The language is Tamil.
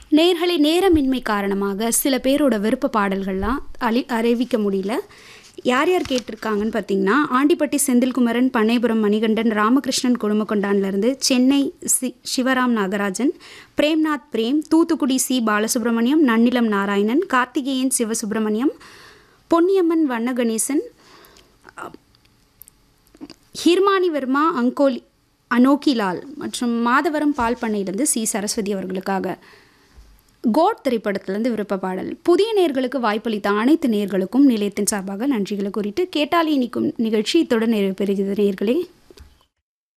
நேர்களை நேரமின்மை காரணமாக சில பேரோட விருப்ப பாடல்கள்லாம் அழி அறிவிக்க முடியல யார் யார் கேட்டிருக்காங்கன்னு பார்த்தீங்கன்னா ஆண்டிப்பட்டி செந்தில்குமரன் பண்ணைபுரம் மணிகண்டன் ராமகிருஷ்ணன் குடும்பக்கொண்டான்லேருந்து சென்னை சி சிவராம் நாகராஜன் பிரேம்நாத் பிரேம் தூத்துக்குடி சி பாலசுப்ரமணியம் நன்னிலம் நாராயணன் கார்த்திகேயன் சிவசுப்ரமணியம் பொன்னியம்மன் வண்ணகணேசன் ஹிர்மானி வர்மா அங்கோலி அனோக்கிலால் மற்றும் மாதவரம் பால் பண்ணையிலிருந்து சி சரஸ்வதி அவர்களுக்காக கோட் திரைப்படத்திலிருந்து விருப்ப பாடல் புதிய நேர்களுக்கு வாய்ப்பளித்த அனைத்து நேர்களுக்கும் நிலையத்தின் சார்பாக நன்றிகளை குறித்து கேட்டாலே இனிக்கும் நிகழ்ச்சி இத்துடன் நிறைவு பெறுகிறது நேர்களே